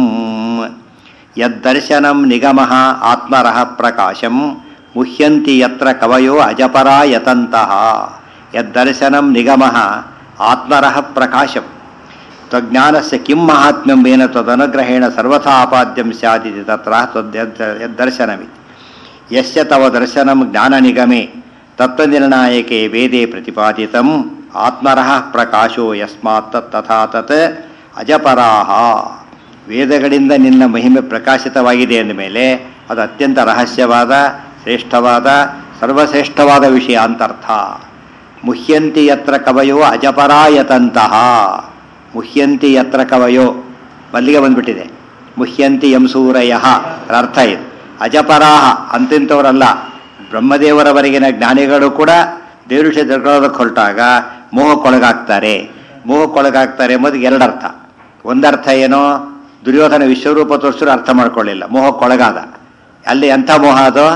ಯದ್ದರ್ಶನಂ ನಿಗಮ ಆತ್ಮರಹ ಪ್ರಕಾಶಂ ಮುಹ್ಯಂತಿ ಯತ್ರ ಕವಯೋ ಅಜಪರಾಯತಂತಹ ಯದ್ದರ್ಶನಂ ನಿಗಮ ಆತ್ಮರಹ ಪ್ರಕಾಶಂ ತಜ್ಞಾನಸ್ಯ ಕಿಂ ಮಹಾತ್ಮ್ಯಂ ಏನ ತದನುಗ್ರಹೇಣ ಸರ್ವಥಾ ಆಪಾದ್ಯಂ ಸ್ಯಾದಿತಿ ತತ್ರ ತದ್ದರ್ಶನಮಿತಿ ಯಸ್ಯ ತವ ದರ್ಶನಂ ಜ್ಞಾನನಿಗಮೆ ತತ್ವನಿರ್ಣಾಯಕೆ ವೇದೆ ಪ್ರತಿಪಾದಿತಂ ಆತ್ಮರಃ ಪ್ರಕಾಶೋ ಯಸ್ಮಾತ್ ತತ್ ತಥಾ ತತ್ ಅಜಪರಾಹ ವೇದಗಳಿಂದ ನಿನ್ನ ಮಹಿಮೆ ಪ್ರಕಾಶಿತವಾಗಿದೆ ಅಂದಮೇಲೆ ಅದು ಅತ್ಯಂತ ರಹಸ್ಯವಾದ ಶ್ರೇಷ್ಠವಾದ ಸರ್ವಶ್ರೇಷ್ಠವಾದ ವಿಷಯ ಅಂತರ್ಥ ಮುಹ್ಯಂತಿ ಯತ್ರ ಕವಯೋ ಅಜಪರಾಯತಂತಹ ಮುಹ್ಯಂತಿ ಯತ್ರ ಕವಯೋ ಮಲ್ಲಿಗೆ ಬಂದ್ಬಿಟ್ಟಿದೆ ಮುಹ್ಯಂತಿ ಎಂಸೂರಯ ಅರ್ಥ ಇದು ಅಜಪರಾಹ ಅಂತಿಂಥವರಲ್ಲ ಬ್ರಹ್ಮದೇವರವರೆಗಿನ ಜ್ಞಾನಿಗಳು ಕೂಡ ದೇವರು ವಿಷಯ ತಿಳ್ಕೊಳ್ಳೋದಕ್ಕೆ ಹೊರಟಾಗ ಮೋಹಕ್ಕೊಳಗಾಗ್ತಾರೆ ಮೋಹಕ್ಕೊಳಗಾಗ್ತಾರೆ ಎಂಬುದಕ್ಕೆ ಎರಡರ್ಥ ಒಂದರ್ಥ ಏನೋ ದುರ್ಯೋಧನ ವಿಶ್ವರೂಪ ತೋರಿಸಿದ್ರು ಅರ್ಥ ಮಾಡ್ಕೊಳ್ಳಿಲ್ಲ ಮೋಹಕ್ಕೊಳಗಾದ ಅಲ್ಲಿ ಎಂಥ ಮೋಹ ಅದು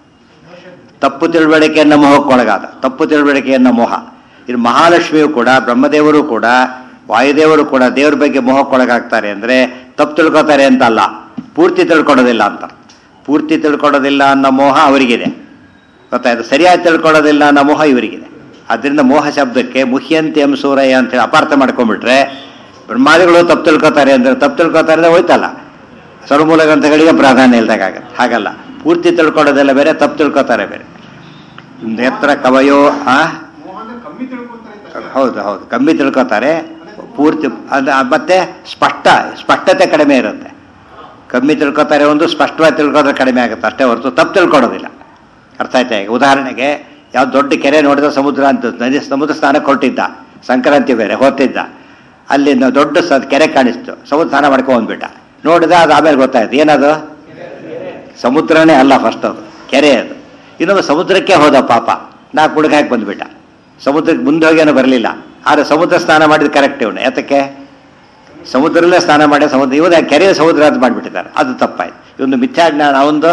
ತಪ್ಪು ತಿಳುವಳಿಕೆಯನ್ನ ಮೋಹಕ್ಕೊಳಗಾದ ತಪ್ಪು ತಿಳುವಳಿಕೆಯನ್ನ ಮೋಹ ಇದು ಮಹಾಲಕ್ಷ್ಮಿಯು ಕೂಡ ಬ್ರಹ್ಮದೇವರು ಕೂಡ ವಾಯುದೇವರು ಕೂಡ ದೇವ್ರ ಬಗ್ಗೆ ಮೋಹಕ್ಕೊಳಗಾಗ್ತಾರೆ ಅಂದರೆ ತಪ್ಪು ತಿಳ್ಕೊತಾರೆ ಅಂತ ಅಲ್ಲ ಪೂರ್ತಿ ತಿಳ್ಕೊಡೋದಿಲ್ಲ ಅಂತ ಪೂರ್ತಿ ತಿಳ್ಕೊಡೋದಿಲ್ಲ ಅನ್ನೋ ಮೋಹ ಅವರಿಗಿದೆ ಗೊತ್ತಾಯ್ತು ಸರಿಯಾಗಿ ತಿಳ್ಕೊಳ್ಳೋದಿಲ್ಲ ಅನ್ನೋ ಮೋಹ ಇವರಿಗಿದೆ ಅದರಿಂದ ಮೋಹ ಶಬ್ದಕ್ಕೆ ಮುಹ್ಯಂತಿ ಎಂಸೂರಯ್ಯ ಅಂತೇಳಿ ಅಪಾರ್ಥ ಮಾಡ್ಕೊಂಡ್ಬಿಟ್ರೆ ಬ್ರಹ್ಮಾದಿಗಳು ತಪ್ಪು ತಿಳ್ಕೊತಾರೆ ಅಂದರೆ ತಪ್ಪು ತಿಳ್ಕೊತಾರೆ ಅಂದರೆ ಹೋಯ್ತಲ್ಲ ಸರ್ವಮೂಲ ಗ್ರಂಥಗಳಿಗೆ ಪ್ರಾಧಾನ್ಯ ಇಲ್ದಾಗತ್ತೆ ಹಾಗಲ್ಲ ಪೂರ್ತಿ ತಿಳ್ಕೊಳ್ಳೋದೆಲ್ಲ ಬೇರೆ ತಪ್ಪು ತಿಳ್ಕೊತಾರೆ ಬೇರೆ ನೇತ್ರ ಕವಯೋ ಆ ಮೋಹ ಅಂದ್ರೆ ಕಮ್ಮಿ ತಿಳ್ಕೊಂತಾರೆ ಅಂತ ಅಷ್ಟೇ. ಹೌದು ಹೌದು ಕಮ್ಮಿ ತಿಳ್ಕೊತಾರೆ ಪೂರ್ತಿ ಅದು ಮತ್ತೆ ಸ್ಪಷ್ಟ ಸ್ಪಷ್ಟತೆ ಕಡಿಮೆ ಇರುತ್ತೆ ಕಮ್ಮಿ ತಿಳ್ಕೊತಾರೆ ಒಂದು ಸ್ಪಷ್ಟವಾಗಿ ತಿಳ್ಕೊಂಡ್ರೆ ಕಡಿಮೆ ಆಗುತ್ತೆ ಅಷ್ಟೇ ಹೊರತು ತಪ್ಪು ತಿಳ್ಕೊಳೋದಿಲ್ಲ ಅರ್ಥ ಆಯ್ತಾ ಈಗ ಉದಾಹರಣೆಗೆ ಯಾವ ದೊಡ್ಡ ಕೆರೆ ನೋಡಿದ ಸಮುದ್ರ ಅಂತ ನದಿ ಸಮುದ್ರ ಸ್ನಾನಕ್ಕೆ ಹೊರಟಿದ್ದ ಸಂಕ್ರಾಂತಿ ಬೇರೆ ಹೊತ್ತಿದ್ದ ಅಲ್ಲಿ ನ- ದೊಡ್ಡ ಸ ಕೆರೆ ಕಾಣಿಸ್ತು ಸಮುದ್ರ ಸ್ನಾನ ಮಾಡ್ಕೊಂಡು ಬಂದ್ಬಿಟ್ಟ ನೋಡಿದ ಅದು ಆಮೇಲೆ ಗೊತ್ತಾಯ್ತು ಏನದು ಸಮುದ್ರನೇ ಅಲ್ಲ ಫಸ್ಟ್ ಅದು ಕೆರೆ ಅದು ಇನ್ನೊಂದು ಸಮುದ್ರಕ್ಕೆ ಹೋದ ಪಾಪ ನಾ ಕುಡ್ಗ ಹಾಕಿ ಬಂದ್ಬಿಟ್ಟ ಸಮುದ್ರಕ್ಕೆ ಮುಂದೆ ಹೋಗಿ ಏನೋ ಬರಲಿಲ್ಲ ಆದರೆ ಸಮುದ್ರ ಸ್ನಾನ ಮಾಡಿದ ಕರೆಕ್ಟ್ ಇವನು ಯಾತಕ್ಕೆ ಸಮುದ್ರದಲ್ಲೇ ಸ್ನಾನ ಮಾಡಿ ಸಮುದ್ರ ಇವನು ಕೆರೆಯ ಸಮುದ್ರ ಅಂತ ಮಾಡಿಬಿಟ್ಟಿದ್ದಾರೆ ಅದು ತಪ್ಪಾಯ್ತು ಇವನು ಮಿಥ್ಯಾಜ್ಞಾನ ಅವೊಂದು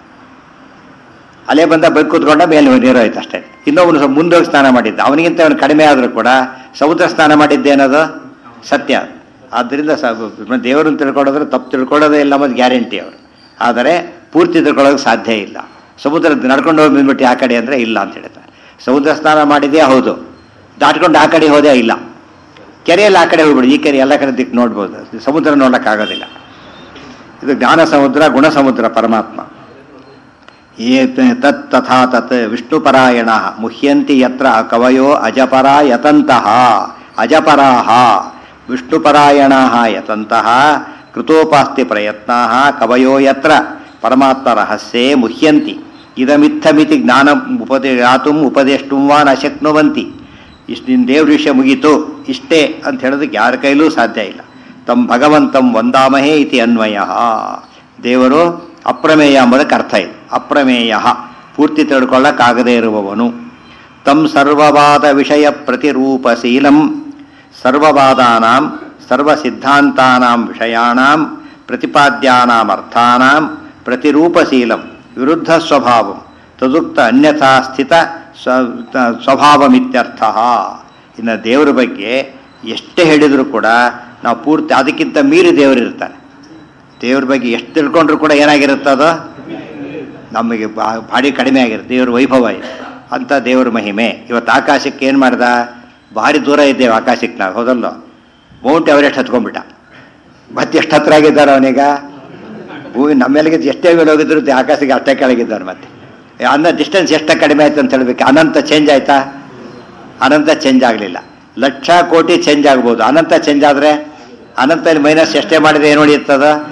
ಅಲೆ ಬಂದ ಬೈಕ್ ಕೂತ್ಕೊಂಡ ಮೇಲೆ ನೀರು ಆಯ್ತು ಅಷ್ಟೇ ಇನ್ನೊಬ್ಬನು ಸ್ವಲ್ಪ ಮುಂದೆ ಹೋಗಿ ಸ್ನಾನ ಮಾಡಿದ್ದ ಅವನಿಗಿಂತ ಅವನು ಕಡಿಮೆ ಆದರೂ ಕೂಡ ಸಮುದ್ರ ಸ್ನಾನ ಮಾಡಿದ್ದೇನದು ಸತ್ಯ ಆದ್ದರಿಂದ ಸ ದೇವರನ್ನು ತಿಳ್ಕೊಳ್ಳೋದ್ರೆ ತಪ್ಪು ತಿಳ್ಕೊಳ್ಳೋದೇ ಇಲ್ಲ ಮತ್ತು ಗ್ಯಾರಂಟಿ ಅವರು ಆದರೆ ಪೂರ್ತಿ ತಿಳ್ಕೊಳ್ಳೋಕೆ ಸಾಧ್ಯ ಇಲ್ಲ ಸಮುದ್ರ ನಡ್ಕೊಂಡು ಹೋಗಿ ಬಂದ್ಬಿಟ್ಟು ಆ ಕಡೆ ಅಂದರೆ ಇಲ್ಲ ಅಂತ ಹೇಳ್ತಾರೆ ಸಮುದ್ರ ಸ್ನಾನ ಮಾಡಿದ್ಯಾ ಹೌದು ದಾಟ್ಕೊಂಡು ಆ ಕಡೆ ಹೋದೇ ಇಲ್ಲ ಕೆರೆಯಲ್ಲಿ ಆ ಕಡೆ ಹೋಗ್ಬಿಡಿ ಈ ಕೆರೆ ಎಲ್ಲ ಕಡೆ ದಿಕ್ಕು ನೋಡ್ಬೋದು ಸಮುದ್ರ ನೋಡೋಕ್ಕಾಗೋದಿಲ್ಲ ಇದು ಜ್ಞಾನ ಸಮುದ್ರ ಗುಣ ಸಮುದ್ರ ಪರಮಾತ್ಮ ಯೇ ತತ್ ತಥಾ ತತ್ ವಿಷ್ಣುಪರಾಯಣ ಮುಹ್ಯಂತಿ ಯತ್ರ ಕವಯೋ ಅಜಪರಾ ಯತಂತಹ ಅಜಪರಾಹ ವಿಷ್ಣುಪರಾಯಣ ಯತಂತಹ ಕೃತೋಪಾಸ್ತಿ ಪ್ರಯತ್ನಾ ಕವಯೋ ಯತ್ರ ಪರಮಾತ್ಮ ರಹಸ್ಯೇ ಮುಹ್ಯಂತಿ ಇದಮಿತ್ತಮಿತಿ ಜ್ಞಾನ ಉಪದೇ ಗಾತುಂ ಉಪದೇಷ್ಟು ವಾ ನ ಶಕ್ನುವಂತಿ ಇಷ್ಟು ನಿನ್ನ ದೇವ್ರ ವಿಷಯ ಮುಗೀತು ಇಷ್ಟೇ ಅಂತ ಹೇಳೋದಕ್ಕೆ ಯಾರ ಕೈಲೂ ಸಾಧ್ಯ ಇಲ್ಲ ತಮ್ಮ ಭಗವಂತಂ ವಂದಾಮಹೇ ಇತಿ ಅನ್ವಯ ದೇವರು ಅಪ್ರಮೇಯ ಎಂಬುದಕ್ಕೆ ಅರ್ಥ ಇದೆ ಅಪ್ರಮೇಯ ಪೂರ್ತಿ ತಿಳ್ಕೊಳ್ಳಕ್ಕಾಗದೇ ಇರುವವನು ತಂ ಸರ್ವವಾದ ವಿಷಯ ಪ್ರತಿರೂಪಶೀಲಂ ಸರ್ವವಾದಾನಾಂ ಸರ್ವಸಿದ್ಧಾಂತಾನಾಂ ವಿಷಯಾಣಾಂ ಪ್ರತಿಪಾದ್ಯಾನಾಂ ಅರ್ಥಾನಾಂ ಪ್ರತಿರೂಪಶೀಲಂ ವಿರುದ್ಧ ಸ್ವಭಾವಂ ತದುಕ್ತ ಅನ್ಯಥಾ ಸ್ಥಿತ ಸ್ವ- ಸ್ವಭಾವಮಿತ್ಯರ್ಥ ಇನ್ನು ದೇವರ ಬಗ್ಗೆ ಎಷ್ಟೇ ಹೇಳಿದರೂ ಕೂಡ ನಾವು ಪೂರ್ತಿ ಅದಕ್ಕಿಂತ ಮೀರಿ ದೇವರಿರ್ತಾರೆ ದೇವ್ರ ಬಗ್ಗೆ ಎಷ್ಟು ತಿಳ್ಕೊಂಡ್ರು ಕೂಡ ಏನಾಗಿರುತ್ತೆ ಅದು ನಮಗೆ ಬಾ- ಭಾರಿ ಕಡಿಮೆ ಆಗಿರುತ್ತೆ ದೇವ್ರ ವೈಭವ ಇದೆ ಅಂತ ದೇವ್ರ ಮಹಿಮೆ ಇವತ್ತು ಆಕಾಶಕ್ಕೆ ಏನು ಮಾಡ್ದ ಭಾರಿ ದೂರ ಇದ್ದೇವೆ ಆಕಾಶಕ್ಕೆ ನಾವು ಹೌದಲ್ಲ ಮೌಂಟ್ ಎವರೆಸ್ಟ್ ಹತ್ಕೊಂಡ್ಬಿಟ್ಟ ಮತ್ತೆ ಎಷ್ಟು ಹತ್ರ ಆಗಿದ್ದಾರೆ ಅವನೀಗ ಭೂಮಿ ನಮ್ಮೆಲ್ಲಿಗೆ ಎಷ್ಟೇ ಮೇಲೆ ಹೋಗಿದ್ರು ದೇ- ಆಕಾಶಕ್ಕೆ ಅಷ್ಟೇ ಕೆಳಗಿದ್ದಾರೆ ಮತ್ತೆ ಅನ್ನ ಡಿಸ್ಟೆನ್ಸ್ ಎಷ್ಟು ಕಡಿಮೆ ಆಯ್ತು ಅಂತ ಹೇಳ್ಬೇಕು ಅನಂತ ಚೇಂಜ್ ಆಯ್ತಾ ಅನಂತ ಚೇಂಜ್ ಆಗಲಿಲ್ಲ ಲಕ್ಷ ಕೋಟಿ ಚೇಂಜ್ ಆಗ್ಬೋದು ಅನಂತ ಚೇಂಜ್ ಆದರೆ ಅನಂತ ಮೈನಸ್ ಎಷ್ಟೇ ಮಾಡಿದ್ರೆ ಏನು ಉಳಿಯುತ್ತದ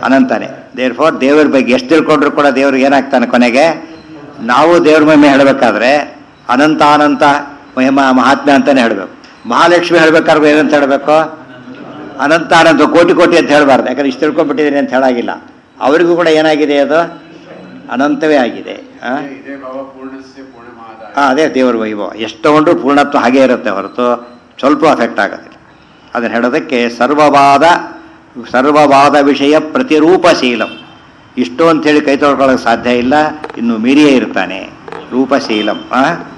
ಅನಂತಾನೆ ದೇವ್ರ ಫೋರ್ ದೇವ್ರ ಬಗ್ಗೆ ಎಷ್ಟು ತಿಳ್ಕೊಂಡ್ರು ಕೂಡ ದೇವ್ರಿಗೆ ಏನಾಗ್ತಾನೆ ಕೊನೆಗೆ ನಾವು ದೇವ್ರ ಮಹಿಮೆ ಹೇಳಬೇಕಾದ್ರೆ ಅನಂತ ಅನಂತ ಮಹಿಮ ಮಹಾತ್ಮೆ ಅಂತಾನೆ ಹೇಳಬೇಕು ಮಹಾಲಕ್ಷ್ಮಿ ಹೇಳ್ಬೇಕಾದ್ರೆ ಏನಂತ ಹೇಳಬೇಕು ಅನಂತ ಅನಂತ ಕೋಟಿ ಕೋಟಿ ಅಂತ ಹೇಳಬಾರ್ದು ಯಾಕಂದ್ರೆ ಇಷ್ಟು ತಿಳ್ಕೊಂಡ್ಬಿಟ್ಟಿದ್ದೀನಿ ಅಂತ ಹೇಳಾಗಿಲ್ಲ ಅವರಿಗೂ ಕೂಡ ಏನಾಗಿದೆ ಅದು ಅನಂತವೇ ಆಗಿದೆ ಆ? ಇದೇ ಭಾವ ಪೂರ್ಣಸ್ಯ ಪೂರ್ಣಮಾದಾಯ ಆ, ಅದೇ ದೇವರ ವೈಭವ ಎಷ್ಟು ತಗೊಂಡ್ರು ಪೂರ್ಣತ್ವ ಹಾಗೇ ಇರುತ್ತೆ ಹೊರತು ಸ್ವಲ್ಪ ಅಫೆಕ್ಟ್ ಆಗೋದಿಲ್ಲ ಅದನ್ನು ಹೇಳೋದಕ್ಕೆ ಸರ್ವವಾದ ಸರ್ವವಾದ ವಿಷಯ ಪ್ರತಿರೂಪಶೀಲಂ ಇಷ್ಟು ಅಂತೇಳಿ ಕೈ ತೊಳ್ಕೊಳ್ಳೋಕೆ ಸಾಧ್ಯ ಇಲ್ಲ ಇನ್ನು ಮೀರಿಯೇ ಇರ್ತಾನೆ ರೂಪಶೀಲಂ ಆ?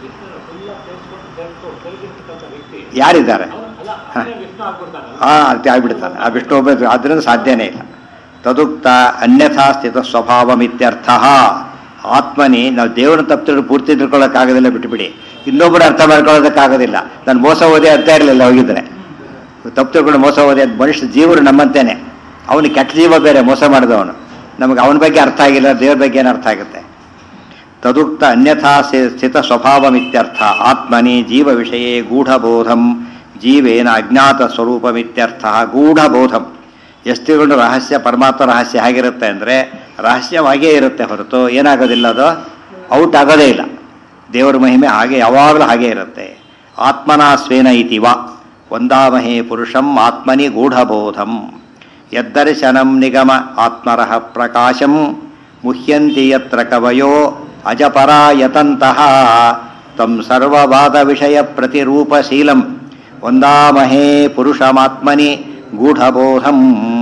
ಯಾರಿದ್ದಾರೆ ಹ. ಆ ಅದೇ ಆಗ್ಬಿಡ್ತಾನೆ ಆ ವಿಷ್ಣು ಒಬ್ಬ ಆದ್ದರಿಂದ ಸಾಧ್ಯನೇ ಇಲ್ಲ ತದುಕ್ತ ಅನ್ಯಥಾ ಸ್ಥಿತ ಸ್ವಭಾವಮಿತ್ಯರ್ಥ ಆತ್ಮನಿ ನಾವು ದೇವರನ್ನ ತಪ್ಪು ಪೂರ್ತಿ ತಿಳ್ಕೊಳ್ಳೋಕ್ಕಾಗೋದಿಲ್ಲ ಬಿಟ್ಟುಬಿಡಿ ಇನ್ನೊಬ್ಬರು ಅರ್ಥ ಮಾಡ್ಕೊಳ್ಳೋದಕ್ಕಾಗೋದಿಲ್ಲ ನಾನು ಮೋಸ ಓದೇ ಅರ್ಥ ಇರಲಿಲ್ಲ ಹೋಗಿದ್ರೆ ತಪ್ಪು ತಿಳ್ಕೊಂಡು ಮೋಸ ಓದೇ ಮನುಷ್ಯ ಜೀವರು ನಮ್ಮಂತೇನೆ ಅವನು ಕೆಟ್ಟ ಜೀವ ಬೇರೆ ಮೋಸ ಮಾಡಿದವನು ನಮಗೆ ಅವನ ಬಗ್ಗೆ ಅರ್ಥ ಆಗಿಲ್ಲ ದೇವ್ರ ಬಗ್ಗೆ ಏನು ಅರ್ಥ ಆಗುತ್ತೆ ತದುಕ್ತ ಅನ್ಯಥಾ ಸ್ಥಿ- ಸ್ಥಿತ ಸ್ವಭಾವಮಿತ್ಯರ್ಥ ಆತ್ಮನಿ ಜೀವ ವಿಷಯೇ ಗೂಢಬೋಧಂ ಜೀವೇನ ಅಜ್ಞಾತ ಸ್ವರೂಪಮಿತ್ಯರ್ಥ ಗೂಢಬೋಧಂ ಎಷ್ಟು ತಿಳ್ಕೊಂಡು ರಹಸ್ಯ ಪರಮಾತ್ಮ ರಹಸ್ಯ ಹೇಗಿರುತ್ತೆ ಅಂದರೆ ರಹಸ್ಯವಾಗೇ ಇರುತ್ತೆ ಹೊರತು ಏನಾಗೋದಿಲ್ಲ ಅದು ಔಟ್ ಆಗೋದೇ ಇಲ್ಲ ದೇವರ ಮಹಿಮೆ ಹಾಗೆ ಯಾವಾಗಲೂ ಹಾಗೇ ಇರುತ್ತೆ ಆತ್ಮನ ಸ್ವೇನ ಇತಿವ ಒಂದಾಮಹೇ ಪುರುಷಂ ಆತ್ಮನಿ ಗೂಢಬೋಧಂ ಯದ್ದರ್ಶನಂ ನಿಗಮ ಆತ್ಮರಃ ಪ್ರಕಾಶಂ ಮುಹ್ಯಂತಿ ಯತ್ರ ಕವಯೋ ಅಜಪರಾಯತಂತಹ ತಂ ಸರ್ವವಾದ ವಿಷಯ ಪ್ರತಿರೂಪಶೀಲಂ ಒಂದಾಮಹೇ ಪುರುಷಮಾತ್ಮನಿ ಗೂಢಬೋಧಂ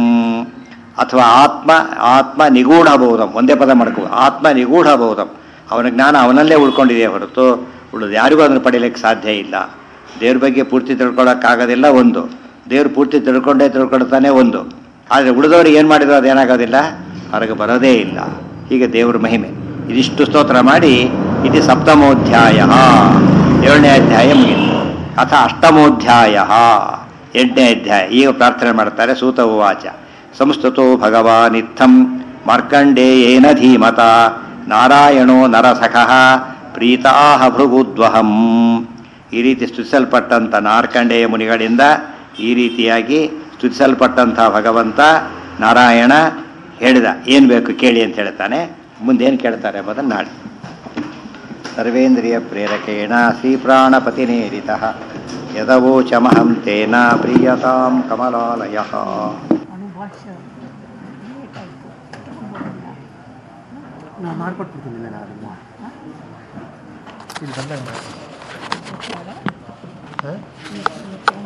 ಅಥವಾ ಆತ್ಮ ಆತ್ಮ ನಿಗೂಢಬೋಧಂ ಒಂದೇ ಪದ ಮಾಡ್ಕೋ ಆತ್ಮ ನಿಗೂಢಬೋಧಂ ಅವನ ಜ್ಞಾನ ಅವನಲ್ಲೇ ಉಳ್ಕೊಂಡಿದೆ ಹೊರತು ಉಳಿದು ಯಾರಿಗೂ ಅದನ್ನು ಪಡೀಲಿಕ್ಕೆ ಸಾಧ್ಯ ಇಲ್ಲ ದೇವ್ರ ಬಗ್ಗೆ ಪೂರ್ತಿ ತಿಳ್ಕೊಳ್ಳೋಕ್ಕಾಗೋದಿಲ್ಲ ಒಂದು ದೇವ್ರು ಪೂರ್ತಿ ತಿಳ್ಕೊಂಡೇ ತಿಳ್ಕೊಳ್ತಾನೆ ಒಂದು ಆದರೆ ಉಳಿದವ್ರಿಗೆ ಏನು ಮಾಡಿದ್ರು ಅದೇನಾಗೋದಿಲ್ಲ ಹೊರಗೆ ಬರೋದೇ ಇಲ್ಲ ಹೀಗೆ ದೇವ್ರ ಮಹಿಮೆ ಇದಿಷ್ಟು ಸ್ತೋತ್ರ ಮಾಡಿ ಇದು ಸಪ್ತಮೋಧ್ಯಾಯ ಏಳನೇ ಅಧ್ಯಾಯ ಮುಗಿತು ಅಥ ಅಷ್ಟಮೋಧ್ಯಾಯ ಎಂಟನೇ ಅಧ್ಯಾಯ ಈಗ ಪ್ರಾರ್ಥನೆ ಮಾಡ್ತಾರೆ ಸೂತ ಉವಾಚ ಸಂಸ್ತುತೋ ಭಗವಾನಿತ್ಥಂ ಮಾರ್ಕಂಡೇಯೇನ ಧೀಮತ ನಾರಾಯಣೋ ನರಸಖಃ ಪ್ರೀತಾಹ ಭೃಗುದ್ವಹಂ ಈ ರೀತಿ ಸ್ತುತಿಸಲ್ಪಟ್ಟಂಥ ಮಾರ್ಕಂಡೇಯ ಮುನಿಗಳಿಂದ ಈ ರೀತಿಯಾಗಿ ಸ್ತುತಿಸಲ್ಪಟ್ಟಂಥ ಭಗವಂತ ನಾರಾಯಣ ಹೇಳಿದ ಏನು ಬೇಕು ಕೇಳಿ ಅಂತ ಹೇಳ್ತಾನೆ ಮುಂದೇನು ಕೇಳ್ತಾರೆ ಎಂಬುದನ್ನು ನಾಳೆ ಸರ್ವೇಂದ್ರಿಯ ಪ್ರೇರಕೇಣ ಶ್ರೀಪ್ರಾಣಪತಿನೇರಿತ ಯದವೋಚಮಹಂ ತೇನ ಪ್ರಿಯತಾಂ ಕಮಲಾಲಯ ಅನುಭಾಷ್ಯ ನೀಟಾಯಿತು ನಾನು ಮಾಡ್ಕೊಟ್ಬಿಡ್ತೀನಿ ನಾನು ಅದನ್ನು ಇಲ್ಲಿ ಬಂದಾಗ ಮಾಡಿ. ವಿಚಾರ ಹಾಂ ಈ